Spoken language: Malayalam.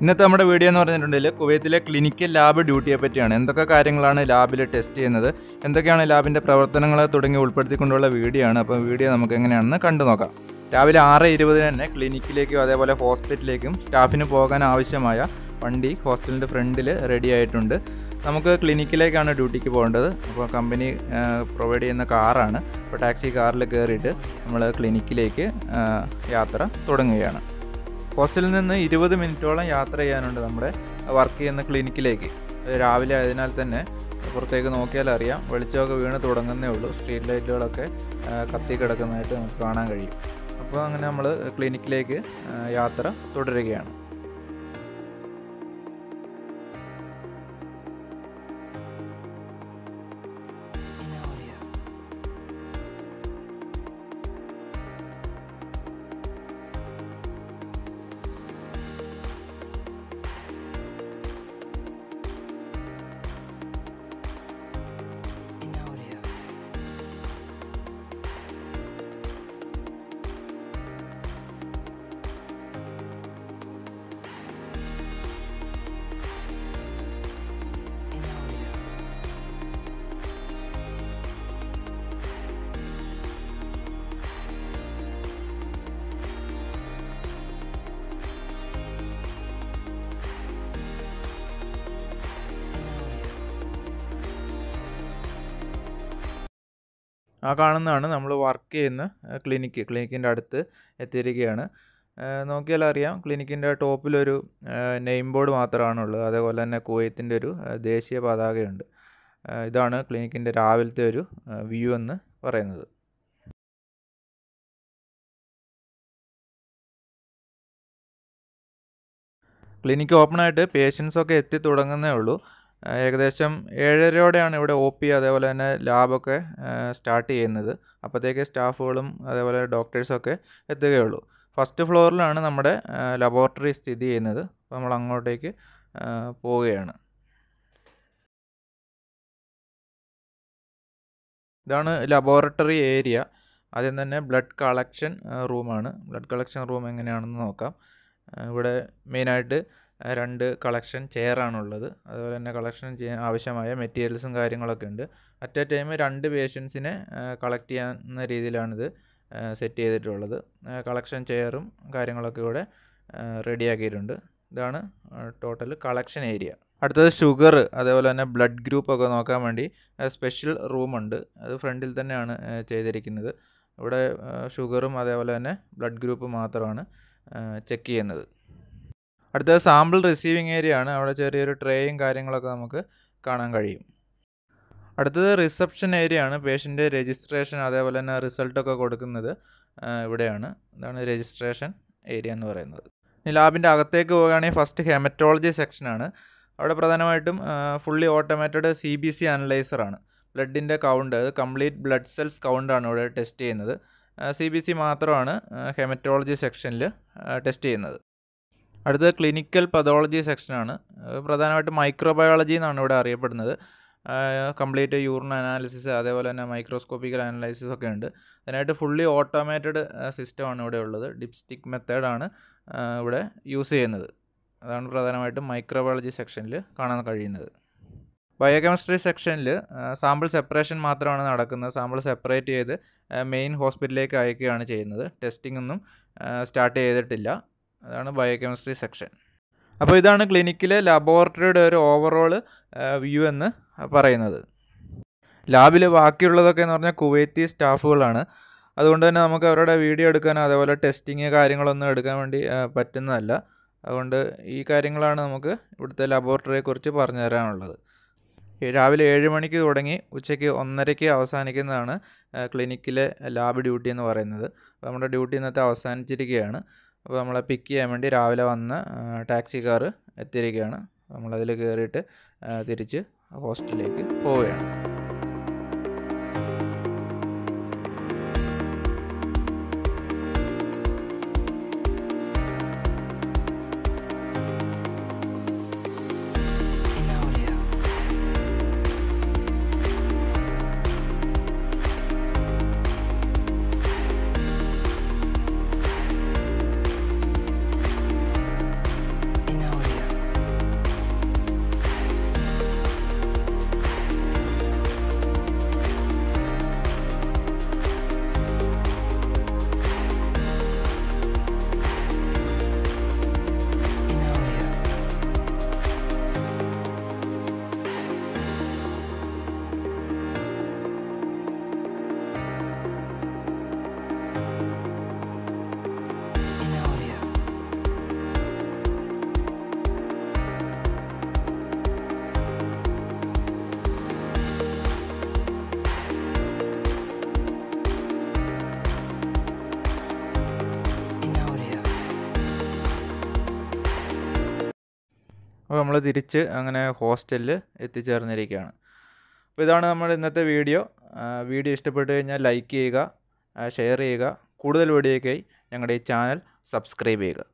ഇന്നത്തെ നമ്മുടെ വീഡിയോ എന്ന് പറഞ്ഞിട്ടുണ്ടെങ്കിൽ കുവൈത്തിലെ ക്ലിനിക്കൽ ലാബ് ഡ്യൂട്ടിയെ പറ്റിയാണ് എന്തൊക്കെ കാര്യങ്ങളാണ് ലാബിൽ ടെസ്റ്റ് ചെയ്യുന്നത് എന്തൊക്കെയാണ് ലാബിൻ്റെ പ്രവർത്തനങ്ങൾ തുടങ്ങി ഉൾപ്പെടുത്തിക്കൊണ്ടുള്ള വീഡിയോ ആണ് അപ്പോൾ വീഡിയോ നമുക്ക് എങ്ങനെയാണെന്ന് കണ്ടു നോക്കാം രാവിലെ ആറ് ഇരുപതിന് തന്നെ ക്ലിനിക്കിലേക്കും അതേപോലെ ഹോസ്പിറ്റലിലേക്കും സ്റ്റാഫിന് പോകാൻ ആവശ്യമായ വണ്ടി ഹോസ്റ്റലിൻ്റെ ഫ്രണ്ടിൽ റെഡി ആയിട്ടുണ്ട് നമുക്ക് ക്ലിനിക്കിലേക്കാണ് ഡ്യൂട്ടിക്ക് പോകേണ്ടത് അപ്പോൾ കമ്പനി പ്രൊവൈഡ് ചെയ്യുന്ന കാറാണ് അപ്പോൾ ടാക്സി കാറിൽ കയറിയിട്ട് നമ്മൾ ക്ലിനിക്കിലേക്ക് ആ, യാത്ര തുടങ്ങുകയാണ് ഹോസ്റ്റലിൽ നിന്ന് ഇരുപത് മിനിറ്റോളം യാത്ര ചെയ്യാനുണ്ട് നമ്മുടെ വർക്ക് ചെയ്യുന്ന ക്ലിനിക്കിലേക്ക് രാവിലെ ആയതിനാൽ തന്നെ പുറത്തേക്ക് നോക്കിയാൽ അറിയാം വെളിച്ചമൊക്കെ വീണ് തുടങ്ങുന്നേ ഉള്ളൂ സ്ട്രീറ്റ് ലൈറ്റുകളൊക്കെ ആ, കത്തി കിടക്കുന്നതായിട്ട് നമുക്ക് കാണാൻ കഴിയും അപ്പോൾ അങ്ങനെ നമ്മൾ ക്ലിനിക്കിലേക്ക് ആ, യാത്ര തുടരുകയാണ് ആ കാണുന്നതാണ് നമ്മൾ വർക്ക് ചെയ്യുന്ന ആ, ക്ലിനിക്ക് ക്ലിനിക്കിൻ്റെ അടുത്ത് എത്തിയിരിക്കുകയാണ് ആ, നോക്കിയാൽ അറിയാം ക്ലിനിക്കിൻ്റെ ടോപ്പിലൊരു ആ, നെയിം ബോർഡ് മാത്രമാണുള്ളത് അതേപോലെ തന്നെ കുവൈത്തിൻ്റെ ഒരു ആ, ദേശീയ പതാകയുണ്ട് ആ, ഇതാണ് ക്ലിനിക്കിൻ്റെ രാവിലത്തെ ഒരു വ്യൂ എന്ന് പറയുന്നത് ക്ലിനിക്ക് ഓപ്പണായിട്ട് പേഷ്യൻസ് ഒക്കെ എത്തി തുടങ്ങുന്നേ ഉള്ളൂ ആ, ഏകദേശം ഏഴരയോടെയാണ് ഇവിടെ ഒ പി അതേപോലെ തന്നെ ലാബൊക്കെ സ്റ്റാർട്ട് ചെയ്യുന്നത് അപ്പോഴത്തേക്ക് സ്റ്റാഫുകളും അതേപോലെ ഡോക്ടേഴ്സൊക്കെ എത്തുകയുള്ളൂ ഫസ്റ്റ് ഫ്ലോറിലാണ് നമ്മുടെ ലബോറട്ടറി സ്ഥിതി ചെയ്യുന്നത് അപ്പോൾ നമ്മൾ അങ്ങോട്ടേക്ക് ആ, പോവുകയാണ് ഇതാണ് ലബോറട്ടറി ഏരിയ ആദ്യം തന്നെ ബ്ലഡ് കളക്ഷൻ റൂമാണ് ബ്ലഡ് കളക്ഷൻ റൂം എങ്ങനെയാണെന്ന് നോക്കാം ആ, ഇവിടെ മെയിനായിട്ട് ആ, രണ്ട് കളക്ഷൻ ചെയറാണുള്ളത് അതുപോലെ തന്നെ കളക്ഷൻ ചെയ്യാൻ ആവശ്യമായ മെറ്റീരിയൽസും കാര്യങ്ങളൊക്കെ ഉണ്ട് അറ്റ് എ ടൈം രണ്ട് പേഷ്യൻസിനെ കളക്ട് ചെയ്യാവുന്ന രീതിയിലാണിത് സെറ്റ് ചെയ്തിട്ടുള്ളത് കളക്ഷൻ ചെയറും കാര്യങ്ങളൊക്കെ ഇവിടെ റെഡിയാക്കിയിട്ടുണ്ട് ഇതാണ് ടോട്ടൽ കളക്ഷൻ ഏരിയ അടുത്തത് ഷുഗർ അതേപോലെ തന്നെ ബ്ലഡ് ഗ്രൂപ്പ് ഒക്കെ നോക്കാൻ വേണ്ടി സ്പെഷ്യൽ റൂമുണ്ട് അത് ഫ്രണ്ടിൽ തന്നെയാണ് ആ, ചെയ്തിരിക്കുന്നത് ഇവിടെ ഷുഗറും അതേപോലെ തന്നെ ബ്ലഡ് ഗ്രൂപ്പ് മാത്രമാണ് ചെക്ക് ചെയ്യുന്നത് അടുത്തത് സാമ്പിൾ റിസീവിങ് ഏരിയ ആണ് അവിടെ ചെറിയൊരു ട്രേയും കാര്യങ്ങളൊക്കെ നമുക്ക് കാണാൻ കഴിയും അടുത്തത് റിസപ്ഷൻ ഏരിയ ആണ് പേഷ്യൻ്റ് രജിസ്ട്രേഷൻ അതേപോലെ തന്നെ റിസൾട്ടൊക്കെ കൊടുക്കുന്നത് ആ, ഇവിടെയാണ് ഇതാണ് രജിസ്ട്രേഷൻ ഏരിയ എന്ന് പറയുന്നത് ഇനി ലാബിൻ്റെ അകത്തേക്ക് പോവുകയാണെങ്കിൽ ഫസ്റ്റ് ഹെമറ്റോളജി സെക്ഷനാണ് അവിടെ പ്രധാനമായിട്ടും fully automated C B C അനലൈസറാണ് ബ്ലഡിൻ്റെ കൗണ്ട് അത് കംപ്ലീറ്റ് ബ്ലഡ് സെൽസ് കൗണ്ടാണ് ഇവിടെ ടെസ്റ്റ് ചെയ്യുന്നത് സി ബി സി മാത്രമാണ് ഹെമറ്റോളജി സെക്ഷനിൽ ടെസ്റ്റ് ചെയ്യുന്നത് അടുത്തത് ക്ലിനിക്കൽ പതോളജി സെക്ഷനാണ് അത് പ്രധാനമായിട്ടും മൈക്രോബയോളജി എന്നാണ് ഇവിടെ അറിയപ്പെടുന്നത് കംപ്ലീറ്റ് യൂറിൻ അനാലിസിസ് അതേപോലെ തന്നെ മൈക്രോസ്കോപ്പിക്കൽ അനാലിസിസ് ഒക്കെ ഉണ്ട് അതിനായിട്ട് ഫുള്ളി ഓട്ടോമേറ്റഡ് സിസ്റ്റമാണ് ഇവിടെ ഉള്ളത് ഡിപ്സ്റ്റിക് മെത്തേഡാണ് ഇവിടെ യൂസ് ചെയ്യുന്നത് അതാണ് പ്രധാനമായിട്ടും മൈക്രോബയോളജി സെക്ഷനിൽ കാണാൻ കഴിയുന്നത് ബയോകെമിസ്ട്രി സെക്ഷനിൽ സാമ്പിൾ സെപ്പറേഷൻ മാത്രമാണ് നടക്കുന്നത് സാമ്പിൾ സെപ്പറേറ്റ് ചെയ്ത് മെയിൻ ഹോസ്പിറ്റലിലേക്ക് അയക്കുകയാണ് ചെയ്യുന്നത് ടെസ്റ്റിംഗ് ഒന്നും സ്റ്റാർട്ട് ചെയ്തിട്ടില്ല അതാണ് ബയോകെമിസ്ട്രി സെക്ഷൻ അപ്പോൾ ഇതാണ് ക്ലിനിക്കിലെ ലബോറട്ടറിയുടെ ഒരു ഓവറോൾ വ്യൂ എന്ന് പറയുന്നത് ലാബിൽ ബാക്കിയുള്ളതൊക്കെ എന്ന് പറഞ്ഞാൽ കുവൈത്തി സ്റ്റാഫുകളാണ് അതുകൊണ്ട് തന്നെ നമുക്ക് അവരുടെ വീഡിയോ എടുക്കാനോ അതേപോലെ ടെസ്റ്റിങ് കാര്യങ്ങളൊന്നും എടുക്കാൻ വേണ്ടി ആ, പറ്റുന്നതല്ല അതുകൊണ്ട് ഈ കാര്യങ്ങളാണ് നമുക്ക് ഇവിടുത്തെ ലബോറട്ടറിയെക്കുറിച്ച് പറഞ്ഞു തരാനുള്ളത് ഈ രാവിലെ ഏഴ് മണിക്ക് തുടങ്ങി ഉച്ചയ്ക്ക് ഒന്നരയ്ക്ക് അവസാനിക്കുന്നതാണ് ആ, ക്ലിനിക്കിലെ ലാബ് ഡ്യൂട്ടി എന്ന് പറയുന്നത് അപ്പോൾ നമ്മുടെ ഡ്യൂട്ടി ഇന്നത്തെ അവസാനിച്ചിരിക്കുകയാണ് അപ്പോൾ നമ്മളെ പിക്ക് ചെയ്യാൻ വേണ്ടി രാവിലെ വന്ന ടാക്സി കാറ് എത്തിയിരിക്കുകയാണ് നമ്മളതിൽ കയറിയിട്ട് ആ, തിരിച്ച് ഹോസ്റ്റലിലേക്ക് പോവുകയാണ് In audio. അപ്പോൾ നമ്മൾ തിരിച്ച് അങ്ങനെ ഹോസ്റ്റലിൽ എത്തിച്ചേർന്നിരിക്കുകയാണ് അപ്പോൾ ഇതാണ് നമ്മുടെ ഇന്നത്തെ വീഡിയോ വീഡിയോ ഇഷ്ടപ്പെട്ടു കഴിഞ്ഞാൽ ലൈക്ക് ചെയ്യുക ഷെയർ ചെയ്യുക കൂടുതൽ വീഡിയോയ്ക്കായി ഞങ്ങളുടെ ഈ ചാനൽ സബ്സ്ക്രൈബ് ചെയ്യുക